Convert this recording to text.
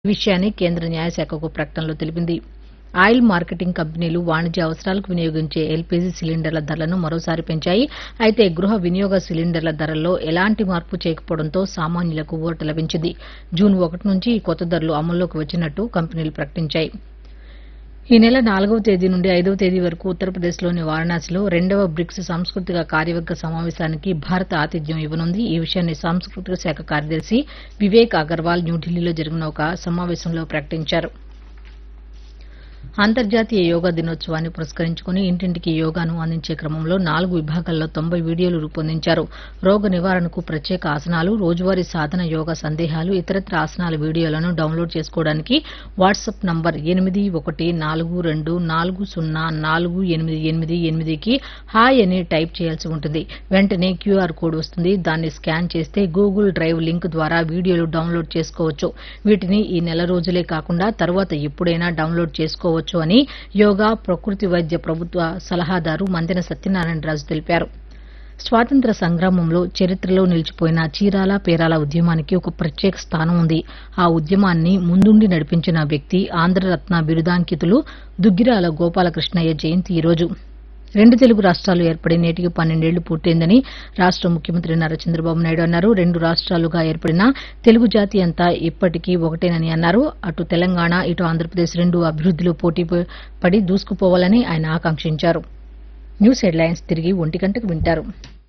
ఈ విషయాన్ని కేంద్ర న్యాయశాఖ ఒక ప్రకటనలో తెలిపింది ఆయిల్ మార్కెటింగ్ కంపెనీలు వాణిజ్య అవసరాలకు వినియోగించే ఎల్పీజీ సిలిండర్ల ధరలను మరోసారి పెంచాయి అయితే గృహ వినియోగ సిలిండర్ల ధరల్లో ఎలాంటి మార్పు చేయకపోవడంతో సామాన్యులకు ఊరట లభించింది జూన్ ఒకటి నుంచి ఈ కొత్త ధరలు అమల్లోకి వచ్చినట్టు కంపెనీలు ప్రకటించాయి ఈ నెల నాలుగవ తేదీ నుండి ఐదవ తేదీ వరకు ఉత్తరప్రదేశ్లోని వారణాసిలో రెండవ బ్రిక్స్ సాంస్కృతిక కార్యవర్గ సమావేశానికి భారత ఆతిథ్యం ఇవ్వనుంది ఈ విషయాన్ని సాంస్కృతిక శాఖ కార్యదర్శి వివేక్ అగర్వాల్ న్యూఢిల్లీలో జరిగిన ఒక సమావేశంలో ప్రకటించారు అంతర్జాతీయ యోగా దినోత్సవాన్ని పురస్కరించుకుని ఇంటింటికి యోగాను అందించే క్రమంలో నాలుగు విభాగాల్లో తొంభై వీడియోలు రూపొందించారు రోగ నివారణకు ప్రత్యేక ఆసనాలు రోజువారీ సాధన యోగా సందేహాలు ఇతరత్ర ఆసనాల వీడియోలను డౌన్లోడ్ చేసుకోవడానికి వాట్సాప్ నంబర్ ఎనిమిది ఒకటి నాలుగు రెండు నాలుగు సున్నా నాలుగు ఎనిమిది ఎనిమిది ఎనిమిదికి హాయ్ అని టైప్ చేయాల్సి ఉంటుంది వెంటనే క్యూఆర్ కోడ్ వస్తుంది దాన్ని స్కాన్ చేస్తే గూగుల్ డ్రైవ్ లింక్ ద్వారా వీడియోలు డౌన్లోడ్ చేసుకోవచ్చు వీటిని ఈ నెల రోజులే కాకుండా తరువాత ఎప్పుడైనా డౌన్లోడ్ చేసుకోవచ్చు అని యోగా ప్రకృతి వైద్య ప్రభుత్వ సలహాదారు మందెన సత్యనారాయణరాజు తెలిపారు స్వాతంత్ర సంగ్రామంలో చరిత్రలో నిలిచిపోయిన చీరాల పేరాల ఉద్యమానికి ఒక ప్రత్యేక స్థానం ఉంది ఆ ఉద్యమాన్ని ముందుండి నడిపించిన వ్యక్తి ఆంధ్రరత్న బిరుదాంకితులు దుగ్గిరాల గోపాలకృష్ణయ్య జయంతి ఈ రోజు రెండు తెలుగు రాష్ట్రాలు ఏర్పడి నేటికి పన్నెండేళ్లు పూర్తయిందని రాష్ట ముఖ్యమంత్రి నారా చంద్రబాబు నాయుడు అన్నారు రెండు రాష్ట్రాలుగా ఏర్పడిన తెలుగు జాతి అంతా ఇప్పటికీ ఒకటేనని అన్నారు అటు తెలంగాణ ఇటు ఆంధ్రప్రదేశ్ రెండు అభివృద్దిలో పోటీ పడి దూసుకుపోవాలని ఆయన ఆకాంక్షించారు న్యూస్ హెడ్లైన్స్ తిరిగి ఒంటి గంటకు వింటారు